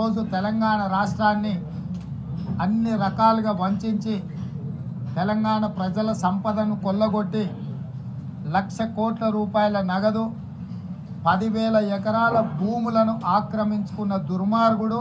ఈరోజు తెలంగాణ రాష్ట్రాన్ని అన్ని రకాలుగా వంచి తెలంగాణ ప్రజల సంపదను కొల్లగొట్టి లక్ష కోట్ల రూపాయల నగదు పదివేల ఎకరాల భూములను ఆక్రమించుకున్న దుర్మార్గుడు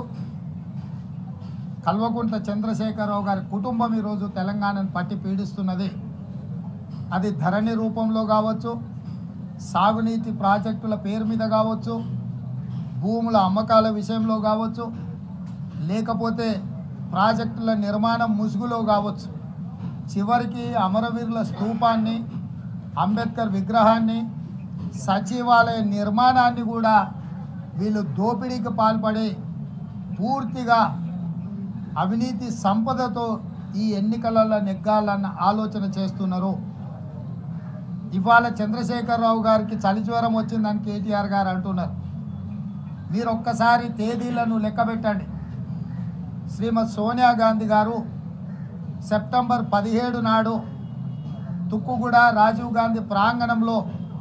కల్వకుంట్ల చంద్రశేఖరరావు గారి కుటుంబం ఈరోజు తెలంగాణను పట్టి పీడిస్తున్నది అది ధరణి రూపంలో కావచ్చు సాగునీటి ప్రాజెక్టుల పేరు మీద కావచ్చు భూముల అమ్మకాల విషయంలో కావచ్చు లేకపోతే ప్రాజెక్టుల నిర్మాణం ముసుగులో కావచ్చు చివరికి అమరవీరుల స్తూపాన్ని అంబేద్కర్ విగ్రహాన్ని సచివాలయ నిర్మాణాన్ని కూడా వీళ్ళు దోపిడీకి పాల్పడి పూర్తిగా అవినీతి సంపదతో ఈ ఎన్నికలలో నెగ్గాలన్న ఆలోచన చేస్తున్నారు ఇవాళ చంద్రశేఖరరావు గారికి చలిజ్వరం వచ్చిందని కేటీఆర్ గారు అంటున్నారు మీరు ఒక్కసారి తేదీలను లెక్కబెట్టండి శ్రీమతి సోనియా గాంధీ గారు సెప్టెంబర్ పదిహేడు నాడు తుక్కుగూడ రాజీవ్ గాంధీ ప్రాంగణంలో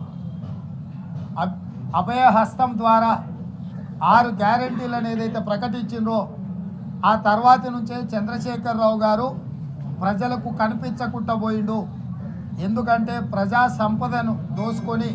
అబ్- అభయహస్తం ద్వారా ఆరు గ్యారంటీలను ఏదైతే ప్రకటించిండ్రో ఆ తర్వాతి నుంచే చంద్రశేఖరరావు గారు ప్రజలకు కనిపించకుండా పోయిండు ఎందుకంటే ప్రజా సంపదను దోసుకొని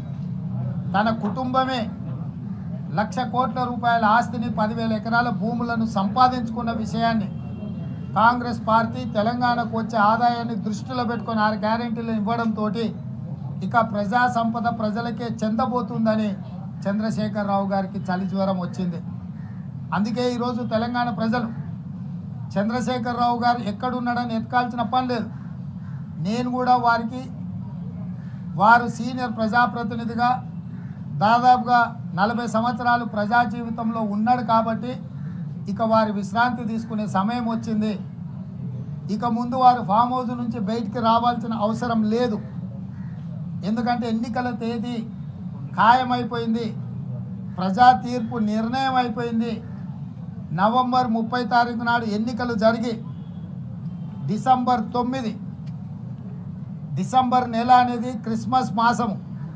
తన కుటుంబమే లక్ష కోట్ల రూపాయల ఆస్తిని పదివేల ఎకరాల భూములను సంపాదించుకున్న విషయాన్ని కాంగ్రెస్ పార్టీ తెలంగాణకు వచ్చే ఆదాయాన్ని దృష్టిలో పెట్టుకొని ఆరు గ్యారెంటీలు ఇవ్వడంతో ఇక ప్రజా సంపద ప్రజలకే చెందబోతుందని చంద్రశేఖరరావు గారికి చలి జ్వరం వచ్చింది అందుకే ఈరోజు తెలంగాణ ప్రజలు చంద్రశేఖరరావు గారు ఎక్కడున్నాడని ఎత్కాల్సిన పని లేదు నేను కూడా వారికి వారు సీనియర్ ప్రజాప్రతినిధిగా దాదాపుగా నలభై సంవత్సరాలు ప్రజా జీవితంలో ఉన్నాడు కాబట్టి ఇక వారి విశ్రాంతి తీసుకునే సమయం వచ్చింది ఇక ముందు వారు ఫామ్ హౌస్ నుంచి బయటికి రావాల్సిన అవసరం లేదు ఎందుకంటే ఎన్నికల తేదీ ఖాయమైపోయింది ప్రజా తీర్పు నిర్ణయం అయిపోయింది నవంబర్ ముప్పై తారీఖు నాడు ఎన్నికలు జరిగి డిసెంబర్ తొమ్మిది డిసెంబర్ నెల అనేది క్రిస్మస్ మాసము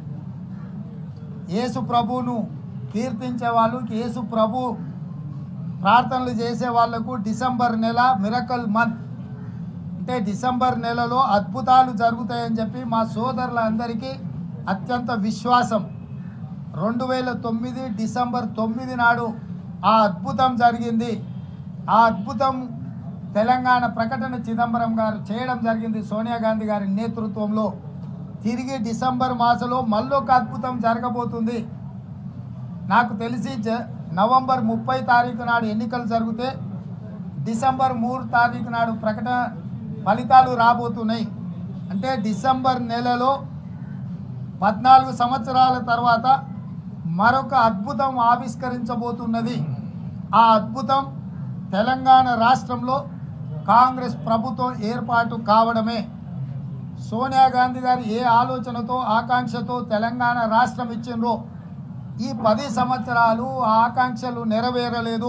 యేసు ప్రభువును కీర్తించే వాళ్ళు యేసు ప్రభు ప్రార్థనలు చేసే వాళ్లకు డిసెంబర్ నెల మిరకల్ మంత్ అంటే డిసెంబర్ నెలలో అద్భుతాలు జరుగుతాయని చెప్పి మా సోదరులందరికీ అత్యంత విశ్వాసం రెండు వేల తొమ్మిది డిసెంబర్ తొమ్మిది నాడు ఆ అద్భుతం జరిగింది ఆ అద్భుతం తెలంగాణ ప్రకటన చిదంబరం గారు చేయడం జరిగింది సోనియా గాంధీ గారి నేతృత్వంలో తిరిగి డిసెంబర్ మాసంలో మళ్ళొక అద్భుతం జరగబోతుంది నాకు తెలిసి జ- నవంబర్ ముప్పై తారీఖు నాడు ఎన్నికలు జరిగితే డిసెంబర్ మూడు తారీఖు నాడు ప్రకటన ఫలితాలు రాబోతున్నాయి అంటే డిసెంబర్ నెలలో పద్నాలుగు సంవత్సరాల తర్వాత మరొక అద్భుతం ఆవిష్కరించబోతున్నది ఆ అద్భుతం తెలంగాణ రాష్ట్రంలో కాంగ్రెస్ ప్రభుత్వం ఏర్పాటు కావడమే సోనియా గాంధీ గారు ఏ ఆలోచనతో ఆకాంక్షతో తెలంగాణ రాష్ట్రం ఇచ్చిండ్రో ఈ పది సంవత్సరాలు ఆ ఆకాంక్షలు నెరవేరలేదు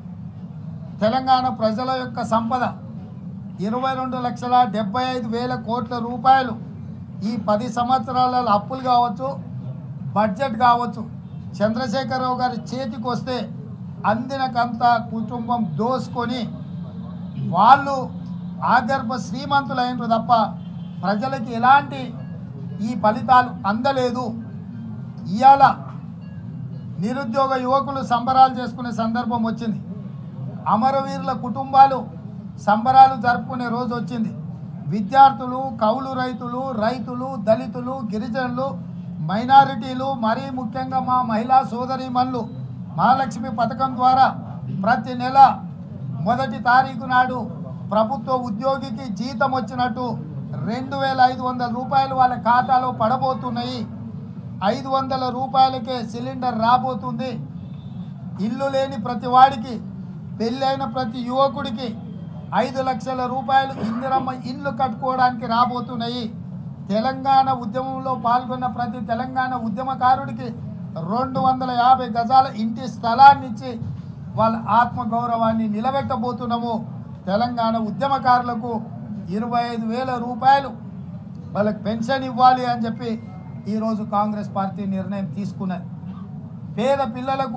తెలంగాణ ప్రజల యొక్క సంపద ఇరవై రెండు లక్షల డెబ్బై ఐదు వేల కోట్ల రూపాయలు ఈ పది సంవత్సరాల అప్పులు కావచ్చు బడ్జెట్ కావచ్చు చంద్రశేఖరరావు గారి చేతికి వస్తే అందినకంత కుటుంబం దోసుకొని వాళ్ళు ఆగర్భ శ్రీమంతులైనరు తప్ప ప్రజలకి ఎలాంటి ఈ ఫలితాలు అందలేదు ఇవాళ నిరుద్యోగ యువకులు సంబరాలు చేసుకునే సందర్భం వచ్చింది అమరవీరుల కుటుంబాలు సంబరాలు జరుపుకునే రోజు వచ్చింది విద్యార్థులు కౌలు రైతులు రైతులు దళితులు గిరిజనులు మైనారిటీలు మరీ ముఖ్యంగా మా మహిళా సోదరీమణులు మహాలక్ష్మి పథకం ద్వారా ప్రతి నెల మొదటి తారీఖు నాడు ప్రభుత్వ ఉద్యోగికి జీతం వచ్చినట్టు రెండు వేల ఐదు వందల రూపాయలు వాళ్ళ ఖాతాలో పడబోతున్నాయి ఐదు వందల రూపాయలకే సిలిండర్ రాబోతుంది ఇల్లు లేని ప్రతి వాడికి పెళ్ళైన ప్రతి యువకుడికి ఐదు లక్షల రూపాయలు ఇందిరమ్మ ఇల్లు కట్టుకోవడానికి రాబోతున్నాయి తెలంగాణ ఉద్యమంలో పాల్గొన్న ప్రతి తెలంగాణ ఉద్యమకారుడికి రెండు వందల యాభై గజాల ఇంటి స్థలాన్ని ఇచ్చి వాళ్ళ ఆత్మగౌరవాన్ని నిలబెట్టబోతున్నాము తెలంగాణ ఉద్యమకారులకు ఇరవై ఐదు వేల రూపాయలు వాళ్ళకి పెన్షన్ ఇవ్వాలి అని చెప్పి ఈరోజు కాంగ్రెస్ పార్టీ నిర్ణయం తీసుకున్నది పేద పిల్లలకు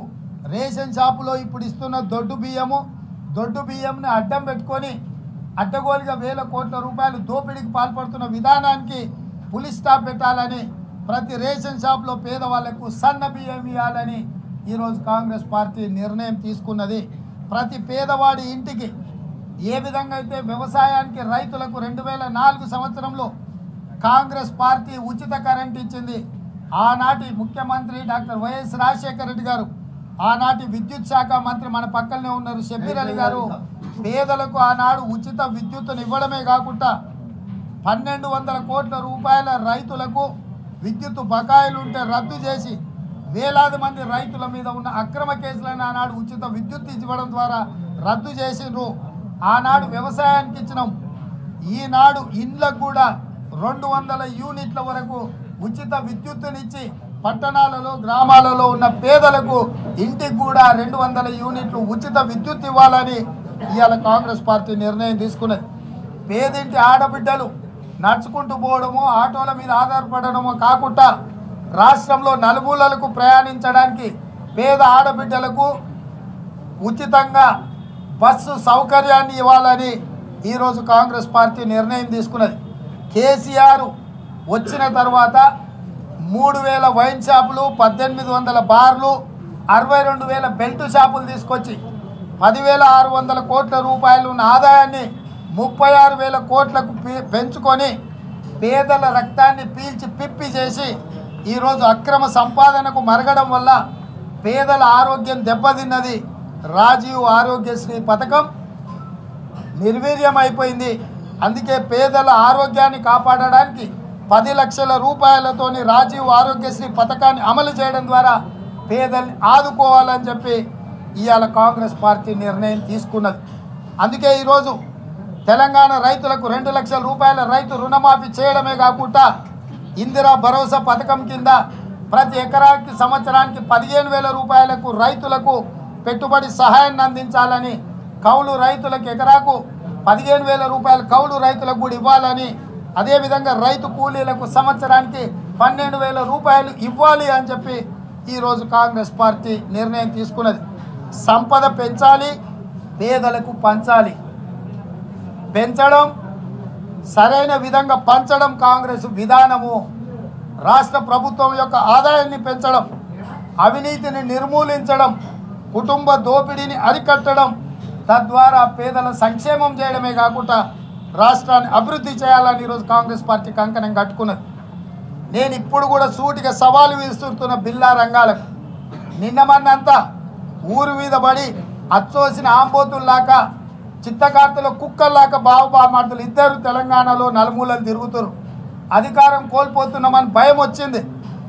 రేషన్ షాపులో ఇప్పుడు ఇస్తున్న దొడ్డు బియ్యము దొడ్డు బియ్యంని అడ్డం పెట్టుకొని అడ్డగోలుగా వేల కోట్ల రూపాయలు దోపిడీకి పాల్పడుతున్న విధానానికి పులి స్టాప్ పెట్టాలని ప్రతి రేషన్ షాప్లో పేదవాళ్లకు సన్న బియ్యం ఇవ్వాలని ఈరోజు కాంగ్రెస్ పార్టీ నిర్ణయం తీసుకున్నది ప్రతి పేదవాడి ఇంటికి ఏ విధంగా అయితే వ్యవసాయానికి రైతులకు రెండు వేల నాలుగు సంవత్సరంలో కాంగ్రెస్ పార్టీ ఉచిత కరెంట్ ఇచ్చింది ఆనాటి ముఖ్యమంత్రి డాక్టర్ వైఎస్ రాజశేఖర రెడ్డి గారు ఆనాటి విద్యుత్ శాఖ మంత్రి మన పక్కనే ఉన్నారు షబీర్ అలీ గారు పేదలకు ఆనాడు ఉచిత విద్యుత్తును ఇవ్వడమే కాకుండా పన్నెండు వందల కోట్ల రూపాయల రైతులకు విద్యుత్ బకాయిలు ఉంటే రద్దు చేసి వేలాది మంది రైతుల మీద ఉన్న అక్రమ కేసులను ఆనాడు ఉచిత విద్యుత్ ఇవ్వడం ద్వారా రద్దు చేసిండ్రు ఆనాడు వ్యవసాయానికి ఇచ్చినాం ఈనాడు ఇండ్లకు కూడా రెండు వందల యూనిట్ల వరకు ఉచిత విద్యుత్తునిచ్చి పట్టణాలలో గ్రామాలలో ఉన్న పేదలకు ఇంటికి కూడా రెండు వందల యూనిట్లు ఉచిత విద్యుత్ ఇవ్వాలని ఇవాళ కాంగ్రెస్ పార్టీ నిర్ణయం తీసుకున్నది పేదింటి ఆడబిడ్డలు నడుచుకుంటూ పోవడము ఆటోల మీద ఆధారపడడము కాకుండా రాష్ట్రంలో నలుమూలలకు ప్రయాణించడానికి పేద ఆడబిడ్డలకు ఉచితంగా బస్సు సౌకర్యాన్ని ఇవ్వాలని ఈరోజు కాంగ్రెస్ పార్టీ నిర్ణయం తీసుకున్నది కేసీఆర్ వచ్చిన తర్వాత మూడు వేల వైన్ షాపులు పద్దెనిమిది వందల బార్లు అరవై రెండు వేల బెల్ట్ షాపులు తీసుకొచ్చి పదివేల ఆరు వందల కోట్ల రూపాయలు ఉన్న ఆదాయాన్ని ముప్పై ఆరు వేల కోట్లకు పె- పెంచుకొని పేదల రక్తాన్ని పీల్చి పిప్పి చేసి ఈరోజు అక్రమ సంపాదనకు మరగడం వల్ల పేదల ఆరోగ్యం దెబ్బతిన్నది రాజీవ్ ఆరోగ్యశ్రీ పథకం నిర్వీర్యం అయిపోయింది అందుకే పేదల ఆరోగ్యాన్ని కాపాడడానికి పది లక్షల రూపాయలతోని రాజీవ్ ఆరోగ్యశ్రీ పథకాన్ని అమలు చేయడం ద్వారా పేదల్ని ఆదుకోవాలని చెప్పి ఇవాళ కాంగ్రెస్ పార్టీ నిర్ణయం తీసుకున్నది అందుకే ఈరోజు తెలంగాణ రైతులకు రెండు లక్షల రూపాయల రైతు రుణమాఫీ చేయడమే కాకుండా ఇందిరా భరోసా పథకం కింద ప్రతి ఎకరాకి సంవత్సరానికి పదిహేను వేల రూపాయలకు రైతులకు పెట్టుబడి సహాయాన్ని అందించాలని కౌలు రైతులకు ఎకరాకు పదిహేను వేల రూపాయలు కౌలు రైతులకు కూడా ఇవ్వాలని అదేవిధంగా రైతు కూలీలకు సంవత్సరానికి పన్నెండు వేల రూపాయలు ఇవ్వాలి అని చెప్పి ఈరోజు కాంగ్రెస్ పార్టీ నిర్ణయం తీసుకున్నది సంపద పెంచాలి పేదలకు పంచాలి పెంచడం సరైన విధంగా పంచడం కాంగ్రెస్ విధానము రాష్ట్ర ప్రభుత్వం యొక్క ఆదాయాన్ని పెంచడం అవినీతిని నిర్మూలించడం కుటుంబ దోపిడీని అరికట్టడం తద్వారా పేదల సంక్షేమం చేయడమే కాకుండా రాష్ట్రాన్ని అభివృద్ధి చేయాలని ఈరోజు కాంగ్రెస్ పార్టీ కంకణం కట్టుకున్నది నేను ఇప్పుడు కూడా సూటిగా సవాలు విసురుతున్న బిల్లా రంగాలకు నిన్న మొన్నంతా ఊరు మీద పడి అచ్చోసిన ఆంబోతుల్లాక చిత్తకార్తెలో కుక్కల్లాక బావబామార్తలు ఇద్దరు తెలంగాణలో నలుమూలలు తిరుగుతారు అధికారం కోల్పోతున్నామని భయం వచ్చింది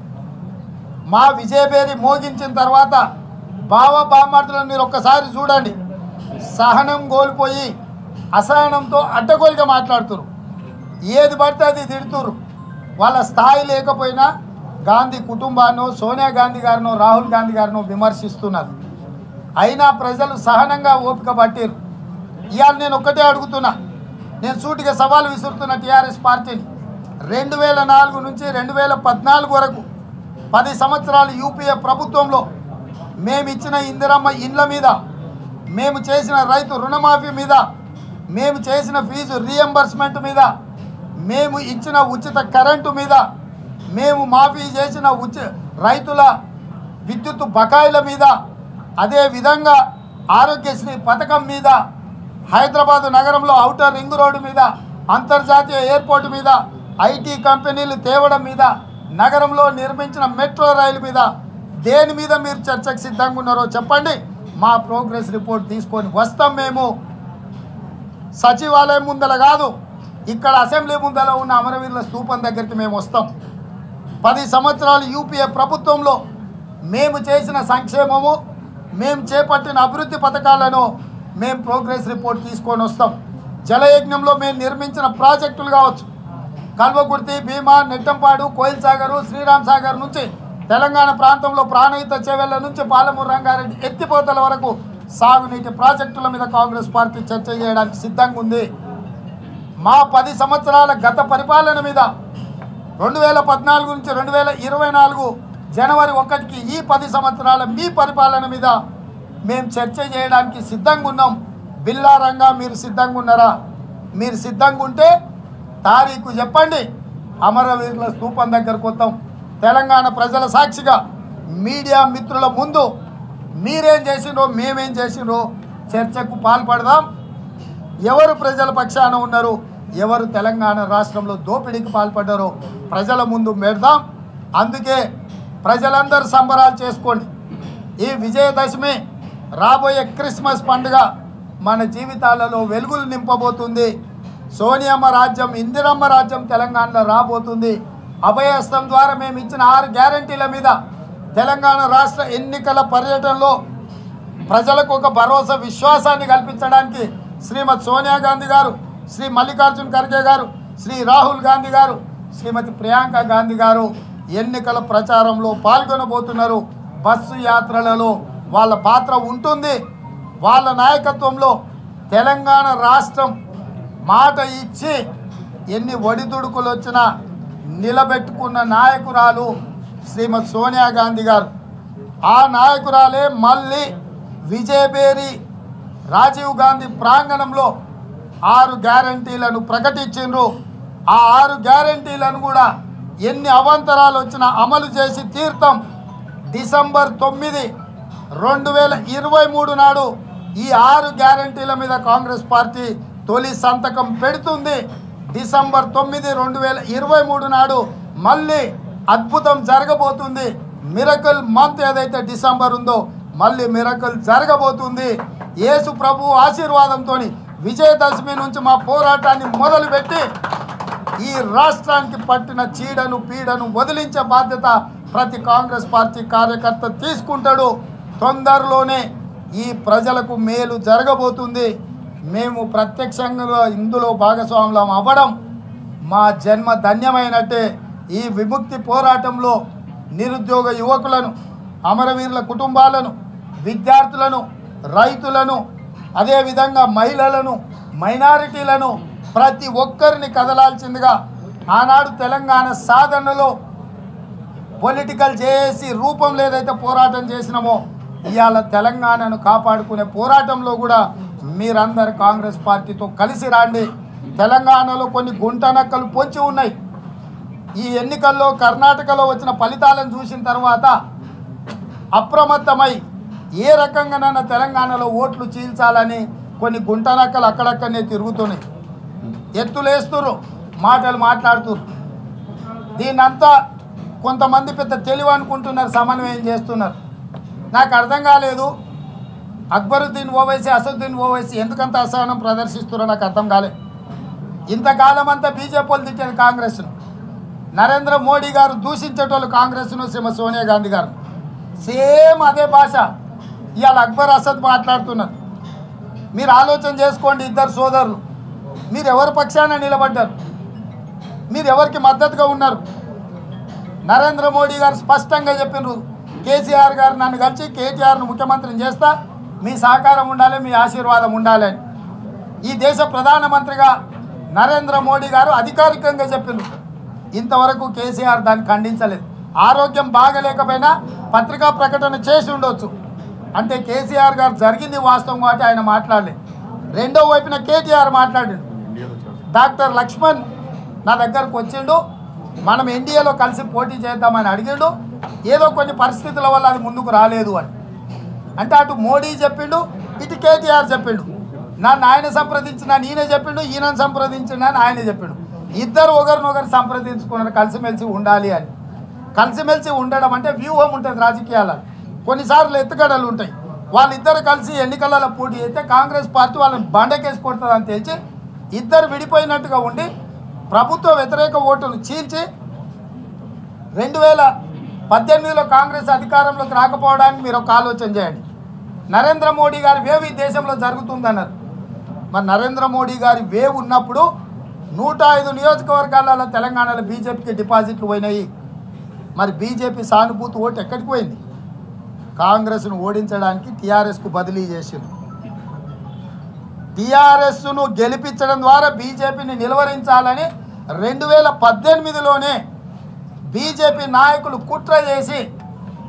మా విజయబేరి మోగించిన తర్వాత బావ బామార్తలను మీరు ఒక్కసారి చూడండి సహనం కోల్పోయి అసహనంతో అడ్డగోలుగా మాట్లాడుతురు ఏది పడితే అది తిడుతురు వాళ్ళ స్థాయి లేకపోయినా గాంధీ కుటుంబాన్నో సోనియా గాంధీ గారినో రాహుల్ గాంధీ గారినో విమర్శిస్తున్నారు అయినా ప్రజలు సహనంగా ఓపిక పట్టిరు ఇవాళ నేను ఒక్కటే అడుగుతున్నా నేను సూటిగా సవాలు విసురుతున్న టీఆర్ఎస్ పార్టీని రెండు వేల నాలుగు నుంచి రెండు వేల పద్నాలుగు వరకు పది సంవత్సరాలు యూపీఏ ప్రభుత్వంలో మేము ఇచ్చిన ఇందిరమ్మ ఇండ్ల మీద మేము చేసిన రైతు రుణమాఫీ మీద మేము చేసిన ఫీజు రీఎంబర్స్మెంట్ మీద మేము ఇచ్చిన ఉచిత కరెంటు మీద మేము మాఫీ చేసిన ఉచి రైతుల విద్యుత్ బకాయిల మీద అదే విధంగా ఆరోగ్యశ్రీ పథకం మీద హైదరాబాద్ నగరంలో ఔటర్ రింగ్ రోడ్డు మీద అంతర్జాతీయ ఎయిర్పోర్ట్ మీద ఐటీ కంపెనీలు తేవడం మీద నగరంలో నిర్మించిన మెట్రో రైలు మీద దేని మీద మీరు చర్చకు సిద్ధంగా ఉన్నారో చెప్పండి మా ప్రోగ్రెస్ రిపోర్ట్ తీసుకొని వస్తాం మేము సచివాలయం ముందల కాదు ఇక్కడ అసెంబ్లీ ముందల ఉన్న అమరవీరుల స్తూపం దగ్గరికి మేము వస్తాం పది సంవత్సరాలు యూపీఏ ప్రభుత్వంలో మేము చేసిన సంక్షేమము మేము చేపట్టిన అభివృద్ధి పథకాలను మేము ప్రోగ్రెస్ రిపోర్ట్ తీసుకొని వస్తాం జలయజ్ఞంలో మేము నిర్మించిన ప్రాజెక్టులు కావచ్చు కల్వకుర్తి భీమా నెట్టంపాడు కోయిల్ సాగరు శ్రీరామ్ సాగర్ నుంచి తెలంగాణ ప్రాంతంలో ప్రాణహిత చెవెళ్ల నుంచి పాలమూరు రంగారెడ్డి ఎత్తిపోతల వరకు సాగునీటి ప్రాజెక్టుల మీద కాంగ్రెస్ పార్టీ చర్చ చేయడానికి సిద్ధంగా ఉంది మా పది సంవత్సరాల గత పరిపాలన మీద రెండు వేల పద్నాలుగు నుంచి రెండు వేల ఇరవై నాలుగు జనవరి ఒకటికి ఈ పది సంవత్సరాల మీ పరిపాలన మీద మేము చర్చ చేయడానికి సిద్ధంగా ఉన్నాం బిల్లారంగా మీరు సిద్ధంగా ఉన్నారా మీరు సిద్ధంగా ఉంటే తారీఖు చెప్పండి అమరవీరుల స్తూపం దగ్గరకు వస్తాం తెలంగాణ ప్రజల సాక్షిగా మీడియా మిత్రుల ముందు మీరేం చేసిండ్రో మేమేం చేసిండ్రో చర్చకు పాల్పడదాం ఎవరు ప్రజల పక్షాన ఉన్నారు ఎవరు తెలంగాణ రాష్ట్రంలో దోపిడీకి పాల్పడ్డారో ప్రజల ముందు పెడదాం అందుకే ప్రజలందరూ సంబరాలు చేసుకోండి ఈ విజయదశమి రాబోయే క్రిస్మస్ పండుగ మన జీవితాలలో వెలుగులు నింపబోతుంది సోనియమ్మ రాజ్యం ఇందిరమ్మ రాజ్యం తెలంగాణలో రాబోతుంది అభయహస్తం ద్వారా మేము ఇచ్చిన ఆరు గ్యారంటీల మీద తెలంగాణ రాష్ట్ర ఎన్నికల పర్యటనలో ప్రజలకు ఒక భరోసా విశ్వాసాన్ని కల్పించడానికి శ్రీమతి సోనియా గాంధీ గారు శ్రీ మల్లికార్జున్ ఖర్గే గారు శ్రీ రాహుల్ గాంధీ గారు శ్రీమతి ప్రియాంక గాంధీ గారు ఎన్నికల ప్రచారంలో పాల్గొనబోతున్నారు బస్సు యాత్రలలో వాళ్ళ పాత్ర ఉంటుంది వాళ్ళ నాయకత్వంలో తెలంగాణ రాష్ట్రం మాట ఇచ్చి ఎన్ని ఒడిదుడుకులు వచ్చినా నిలబెట్టుకున్న నాయకురాలు శ్రీమతి సోనియా గాంధీ గారు ఆ నాయకురాలే మళ్ళీ విజయబేరి రాజీవ్ గాంధీ ప్రాంగణంలో ఆరు గ్యారంటీలను ప్రకటించిండ్రు ఆ ఆరు గ్యారంటీలను కూడా ఎన్ని అవాంతరాలు వచ్చినా అమలు చేసి తీర్థం డిసెంబర్ తొమ్మిది రెండు వేల ఇరవై మూడు నాడు ఈ ఆరు గ్యారంటీల మీద కాంగ్రెస్ పార్టీ తొలి సంతకం పెడుతుంది డిసెంబర్ తొమ్మిది రెండు వేల ఇరవై మూడు నాడు మళ్ళీ అద్భుతం జరగబోతుంది మిరకల్ మంత్ ఏదైతే డిసెంబర్ ఉందో మళ్ళీ మిరకల్ జరగబోతుంది యేసు ప్రభు ఆశీర్వాదంతో విజయదశమి నుంచి మా పోరాటాన్ని మొదలుపెట్టి ఈ రాష్ట్రానికి పట్టిన చీడను పీడను వదిలించే బాధ్యత ప్రతి కాంగ్రెస్ పార్టీ కార్యకర్త తీసుకుంటాడు తొందరలోనే ఈ ప్రజలకు మేలు జరగబోతుంది మేము ప్రత్యక్షంగా ఇందులో భాగస్వాములం అవ్వడం మా జన్మ ధన్యమైనట్టే ఈ విముక్తి పోరాటంలో నిరుద్యోగ యువకులను అమరవీరుల కుటుంబాలను విద్యార్థులను రైతులను అదేవిధంగా మహిళలను మైనారిటీలను ప్రతి ఒక్కరిని కదలాల్సిందిగా ఆనాడు తెలంగాణ సాధనలో పొలిటికల్ చేసి రూపంలో ఏదైతే పోరాటం చేసినామో ఇవాళ తెలంగాణను కాపాడుకునే పోరాటంలో కూడా మీరందరు కాంగ్రెస్ పార్టీతో కలిసి రాండి తెలంగాణలో కొన్ని గుంటనక్కలు పొంచి ఉన్నాయి ఈ ఎన్నికల్లో కర్ణాటకలో వచ్చిన ఫలితాలను చూసిన తర్వాత అప్రమత్తమై ఏ రకంగానైనా తెలంగాణలో ఓట్లు చీల్చాలని కొన్ని గుంటనక్కలు అక్కడక్కడనే తిరుగుతున్నాయి ఎత్తులేస్తురు మాటలు మాట్లాడుతురు దీన్నంతా కొంతమంది పెద్ద తెలివి అనుకుంటున్నారు సమన్వయం చేస్తున్నారు నాకు అర్థం కాలేదు అక్బరుద్దీన్ ఓవైసీ అసదుద్దీన్ ఓవైసీ ఎందుకంత అసహనం ప్రదర్శిస్తున్నారో నాకు అర్థం కాలేదు ఇంతకాలం అంతా బీజేపీ వాళ్ళు తిట్టేది కాంగ్రెస్ను నరేంద్ర మోడీ గారు దూషించేటోళ్ళు కాంగ్రెస్ను శ్రీమ సోనియా గాంధీ గారు సేమ్ అదే భాష ఇవాళ అక్బర్ అసద్ మాట్లాడుతున్నారు మీరు ఆలోచన చేసుకోండి ఇద్దరు సోదరులు మీరు ఎవరి పక్షాన నిలబడ్డారు మీరు ఎవరికి మద్దతుగా ఉన్నారు నరేంద్ర మోడీ గారు స్పష్టంగా చెప్పినారు కేసీఆర్ గారు నన్ను కలిసి కేటీఆర్ను ముఖ్యమంత్రిని చేస్తా మీ సహకారం ఉండాలి మీ ఆశీర్వాదం ఉండాలి అని ఈ దేశ ప్రధానమంత్రిగా నరేంద్ర మోడీ గారు అధికారికంగా చెప్పిండ్రు ఇంతవరకు కేసీఆర్ దాన్ని ఖండించలేదు ఆరోగ్యం బాగలేకపోయినా పత్రికా ప్రకటన చేసి ఉండొచ్చు అంటే కేసీఆర్ గారు జరిగింది వాస్తవం కాబట్టి ఆయన మాట్లాడలేదు రెండో వైపున కేటీఆర్ మాట్లాడాడు డాక్టర్ లక్ష్మణ్ నా దగ్గరకు వచ్చిండు మనం ఎన్డీఏలో కలిసి పోటీ చేద్దామని అడిగిండు ఏదో కొన్ని పరిస్థితుల వల్ల అది ముందుకు రాలేదు అని అంటే అటు మోడీ చెప్పిండు ఇటు కేటీఆర్ చెప్పిండు నన్ను ఆయన సంప్రదించిన నేనే చెప్పిండు ఈయనను సంప్రదించిన అని ఆయన చెప్పిండు ఇద్దరు ఒకరినొకరు సంప్రదించుకున్నారు కలిసిమెలిసి ఉండాలి అని కలిసిమెలిసి ఉండడం అంటే వ్యూహం ఉంటుంది రాజకీయాలలో కొన్నిసార్లు ఎత్తుగడలు ఉంటాయి వాళ్ళిద్దరు కలిసి ఎన్నికలలో పోటీ చేస్తే కాంగ్రెస్ పార్టీ వాళ్ళని బండకేసి కొడుతుందని తెలిసి ఇద్దరు విడిపోయినట్టుగా ఉండి ప్రభుత్వ వ్యతిరేక ఓటును చీల్చి రెండు వేల పద్దెనిమిదిలో కాంగ్రెస్ అధికారంలోకి రాకపోవడానికి మీరు ఒక ఆలోచన చేయండి నరేంద్ర మోడీ గారి వేవ్ ఈ దేశంలో జరుగుతుందన్నారు మరి నరేంద్ర మోడీ గారి వేవ్ ఉన్నప్పుడు నూట ఐదు నియోజకవర్గాలలో తెలంగాణలో బీజేపీకి డిపాజిట్లు పోయినాయి మరి బీజేపీ సానుభూతి ఓటు ఎక్కడికి పోయింది కాంగ్రెస్ను ఓడించడానికి టీఆర్ఎస్కు బదిలీ చేసింది టీఆర్ఎస్ను గెలిపించడం ద్వారా బీజేపీని నిలువరించాలని రెండు వేల పద్దెనిమిదిలోనే బీజేపీ నాయకులు కుట్ర చేసి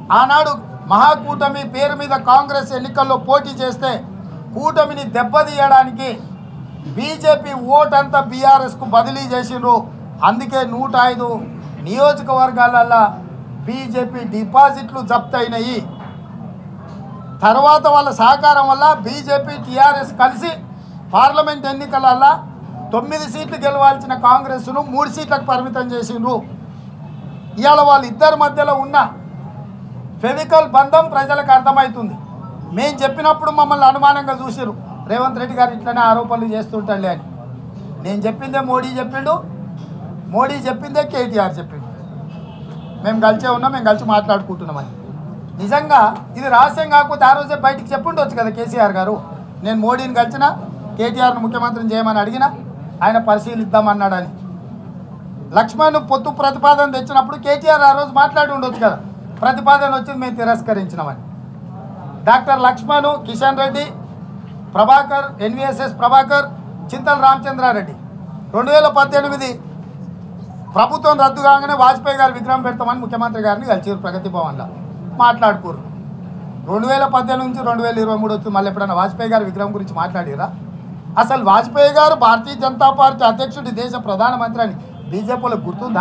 ఆనాడు మహాకూటమి పేరు మీద కాంగ్రెస్ ఎన్నికల్లో పోటీ చేస్తే కూటమిని దెబ్బతీయడానికి బీజేపీ ఓటంతా బీఆర్ఎస్కు బదిలీ చేసిండ్రు అందుకే నూట ఐదు నియోజకవర్గాలల్లో బీజేపీ డిపాజిట్లు జప్తయినాయి తర్వాత వాళ్ళ సహకారం వల్ల బీజేపీ టీఆర్ఎస్ కలిసి పార్లమెంట్ ఎన్నికలల్లో తొమ్మిది సీట్లు గెలవాల్సిన కాంగ్రెస్ను మూడు సీట్లకు పరిమితం చేసిండ్రు ఇవాళ వాళ్ళిద్దరి మధ్యలో ఉన్న ఫెవికల్ బంధం ప్రజలకు అర్థమవుతుంది మేము చెప్పినప్పుడు మమ్మల్ని అనుమానంగా చూసిరు రేవంత్ రెడ్డి గారు ఇట్లనే ఆరోపణలు చేస్తుంటాడులే అని నేను చెప్పిందే మోడీ చెప్పిండు మోడీ చెప్పిందే కేటీఆర్ చెప్పిండు మేము కలిసే ఉన్నాం మేము కలిసి మాట్లాడుకుంటున్నామని నిజంగా ఇది రహస్యం కాకపోతే ఆ రోజే బయటికి చెప్పుండొచ్చు కదా కేసీఆర్ గారు నేను మోడీని కలిసిన కేటీఆర్ను ముఖ్యమంత్రిని చేయమని అడిగిన ఆయన పరిశీలిద్దామన్నాడని లక్ష్మణ్ పొత్తు ప్రతిపాదన తెచ్చినప్పుడు కేటీఆర్ ఆ రోజు మాట్లాడి ఉండొచ్చు కదా ప్రతిపాదన వచ్చింది మేము తిరస్కరించినామని డాక్టర్ లక్ష్మణ్ కిషన్ రెడ్డి ప్రభాకర్ ఎన్విఎస్ఎస్ ప్రభాకర్ చింతల రామచంద్రారెడ్డి రెండు వేల పద్దెనిమిది ప్రభుత్వం రద్దు కాగానే వాజ్పేయి గారు విగ్రహం పెడతామని ముఖ్యమంత్రి గారిని కలిసిరు ప్రగతి భవన్లో మాట్లాడుకోరు రెండు వేల పద్దెనిమిది నుంచి రెండు వేల ఇరవై మూడు వచ్చి మళ్ళీ ఎప్పుడైనా వాజ్పేయి గారి విగ్రహం గురించి మాట్లాడిరా అసలు వాజ్పేయి గారు భారతీయ జనతా పార్టీ అధ్యక్షుడి దేశ ప్రధానమంత్రి అని బీజేపీలకు గుర్తుందా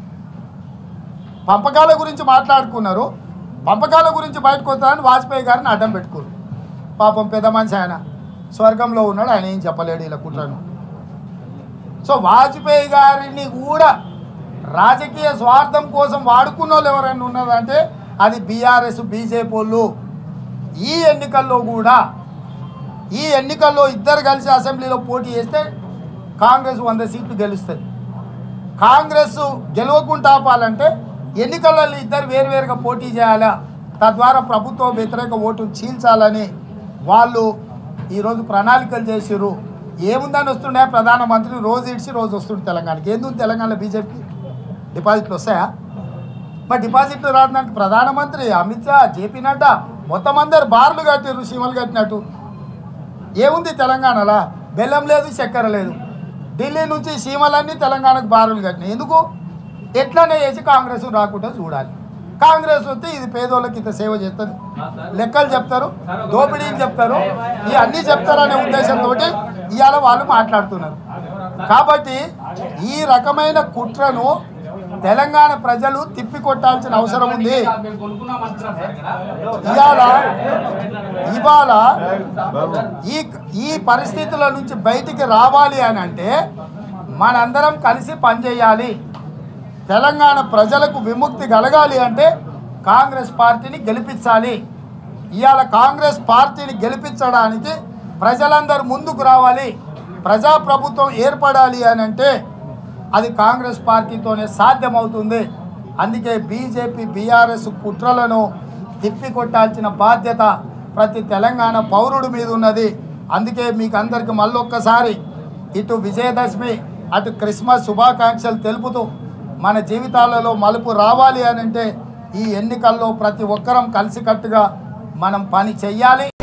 పంపకాల గురించి మాట్లాడుకున్నారు పంపకాల గురించి బయటకు వస్తారని వాజ్పేయి గారిని అడ్డం పెట్టుకోరు పాపం పెద్ద మనిషి ఆయన స్వర్గంలో ఉన్నాడు ఆయన ఏం చెప్పలేడు ఇలా కుట్రను సో వాజ్పేయి గారిని కూడా రాజకీయ స్వార్థం కోసం వాడుకున్న వాళ్ళు ఎవరైనా ఉన్నదంటే అది బీఆర్ఎస్ బీజేపీ వాళ్ళు ఈ ఎన్నికల్లో కూడా ఈ ఎన్నికల్లో ఇద్దరు కలిసి అసెంబ్లీలో పోటీ చేస్తే కాంగ్రెస్ వంద సీట్లు గెలుస్తుంది కాంగ్రెస్ గెలవకుండా ఆపాలంటే ఎన్నికలలో ఇద్దరు వేరువేరుగా పోటీ చేయాలా తద్వారా ప్రభుత్వ వ్యతిరేక ఓటును చీల్చాలని వాళ్ళు ఈరోజు ప్రణాళికలు చేసిర్రు ఏముందని వస్తుండే ప్రధానమంత్రి రోజు ఇడిచి రోజు వస్తుండే తెలంగాణకి ఎందుకు తెలంగాణలో బీజేపీ డిపాజిట్లు వస్తాయా మరి డిపాజిట్లు రావడానికి ప్రధానమంత్రి అమిత్ షా జేపీ నడ్డా మొత్తం అందరు బార్లు కట్టిర్రు సీమలు కట్టినట్టు ఏముంది తెలంగాణలో బెల్లం లేదు చక్కెర లేదు ఢిల్లీ నుంచి సీమలన్నీ తెలంగాణకు బారులు కట్టినాయి ఎందుకు ఎట్లనే చేసి కాంగ్రెస్ రాకుండా చూడాలి కాంగ్రెస్ వస్తే ఇది పేదోళ్ళకి ఇంత సేవ చేస్తుంది లెక్కలు చెప్తారు దోపిడీని చెప్తారు ఈ అన్నీ చెప్తారనే ఉద్దేశంతో ఇవాళ వాళ్ళు మాట్లాడుతున్నారు కాబట్టి ఈ రకమైన కుట్రను తెలంగాణ ప్రజలు తిప్పికొట్టాల్సిన అవసరం ఉంది ఇవాళ ఇవాళ ఈ ఈ పరిస్థితుల నుంచి బయటికి రావాలి అని అంటే మనందరం కలిసి పనిచేయాలి తెలంగాణ ప్రజలకు విముక్తి కలగాలి అంటే కాంగ్రెస్ పార్టీని గెలిపించాలి ఇవాళ కాంగ్రెస్ పార్టీని గెలిపించడానికి ప్రజలందరూ ముందుకు రావాలి ప్రజాప్రభుత్వం ఏర్పడాలి అని అంటే అది కాంగ్రెస్ పార్టీతోనే సాధ్యమవుతుంది అందుకే బీజేపీ బీఆర్ఎస్ కుట్రలను తిప్పికొట్టాల్సిన బాధ్యత ప్రతి తెలంగాణ పౌరుడి మీద ఉన్నది అందుకే మీకు అందరికి మళ్ళొక్కసారి ఇటు విజయదశమి అటు క్రిస్మస్ శుభాకాంక్షలు తెలుపుతూ మన జీవితాలలో మలుపు రావాలి అని అంటే ఈ ఎన్నికల్లో ప్రతి ఒక్కరం కలిసికట్టుగా మనం పని చెయ్యాలి